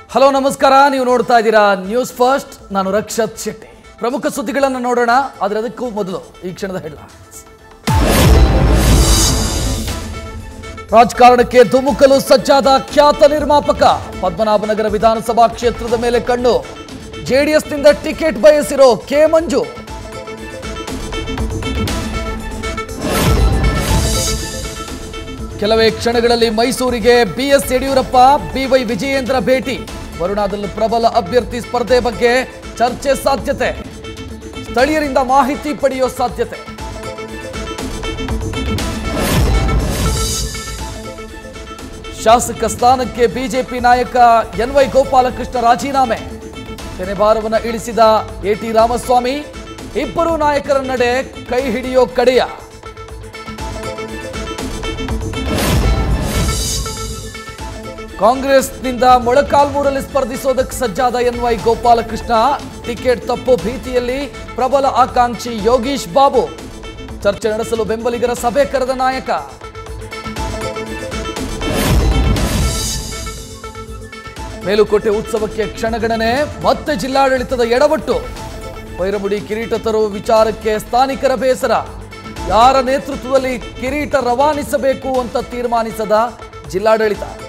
hello ನಮಸ್ಕಾರ ನೀವು ನೋಡ್ತಾ ಇದ್ದೀರಾ ನ್ಯೂಸ್ ಫಸ್ಟ್ ನಾನು ರಕ್ಷತ್ ಶೆಟ್ಟಿ ಪ್ರಮುಖ ಸುದ್ದಿಗಳನ್ನು ನೋಡೋಣ ಆದರೆ ಅದಕ್ಕೂ ಮೊದಲು ಈ ಕ್ಷಣದ ಹೆಡ್ಲೈನ್ಸ್ ರಾಜಕಾರಣಕ್ಕೆ ಧುಮುಕಲು ಸಜ್ಜಾದ ಖ್ಯಾತ ನಿರ್ಮಾಪಕ ಪದ್ಮನಾಭನಗರ ವಿಧಾನಸಭಾ ಕ್ಷೇತ್ರದ ಮೇಲೆ ಕಣ್ಣು ಜೆಡಿಎಸ್ನಿಂದ ಟಿಕೆಟ್ ಬಯಸಿರೋ ಕೆ ಮಂಜು ಕೆಲವೇ ಕ್ಷಣಗಳಲ್ಲಿ ಮೈಸೂರಿಗೆ ಬಿಎಸ್ ಯಡಿಯೂರಪ್ಪ ಬಿವೈ ವಿಜಯೇಂದ್ರ ಭೇಟಿ ವರುಣಾದಲ್ಲಿ ಪ್ರಬಲ ಅಭ್ಯರ್ಥಿ ಸ್ಪರ್ಧೆ ಬಗ್ಗೆ ಚರ್ಚೆ ಸಾಧ್ಯತೆ ಸ್ಥಳೀಯರಿಂದ ಮಾಹಿತಿ ಪಡೆಯೋ ಸಾಧ್ಯತೆ ಶಾಸಕ ಸ್ಥಾನಕ್ಕೆ ಬಿಜೆಪಿ ನಾಯಕ ಎನ್ ವೈ ಗೋಪಾಲಕೃಷ್ಣ ರಾಜೀನಾಮೆ ಭಾರವನ್ನು ಇಳಿಸಿದ ಎಟಿ ರಾಮಸ್ವಾಮಿ ಇಬ್ಬರು ನಾಯಕರ ನಡೆ ಕೈ ಹಿಡಿಯೋ ಕಡೆಯ ಕಾಂಗ್ರೆಸ್ನಿಂದ ಮೊಳಕಾಲ್ಮೂರಲ್ಲಿ ಸ್ಪರ್ಧಿಸೋದಕ್ಕೆ ಸಜ್ಜಾದ ಎನ್ ವೈ ಗೋಪಾಲಕೃಷ್ಣ ಟಿಕೆಟ್ ತಪ್ಪು ಭೀತಿಯಲ್ಲಿ ಪ್ರಬಲ ಆಕಾಂಕ್ಷಿ ಯೋಗೀಶ್ ಬಾಬು ಚರ್ಚೆ ನಡೆಸಲು ಬೆಂಬಲಿಗರ ಸಭೆ ಕರೆದ ನಾಯಕ ಮೇಲುಕೋಟೆ ಉತ್ಸವಕ್ಕೆ ಕ್ಷಣಗಣನೆ ಮತ್ತೆ ಜಿಲ್ಲಾಡಳಿತದ ಎಡವಟ್ಟು ವೈರಮುಡಿ ಕಿರೀಟ ತರುವ ವಿಚಾರಕ್ಕೆ ಸ್ಥಾನಿಕರ ಬೇಸರ ಯಾರ ನೇತೃತ್ವದಲ್ಲಿ ಕಿರೀಟ ರವಾನಿಸಬೇಕು ಅಂತ ತೀರ್ಮಾನಿಸದ ಜಿಲ್ಲಾಡಳಿತ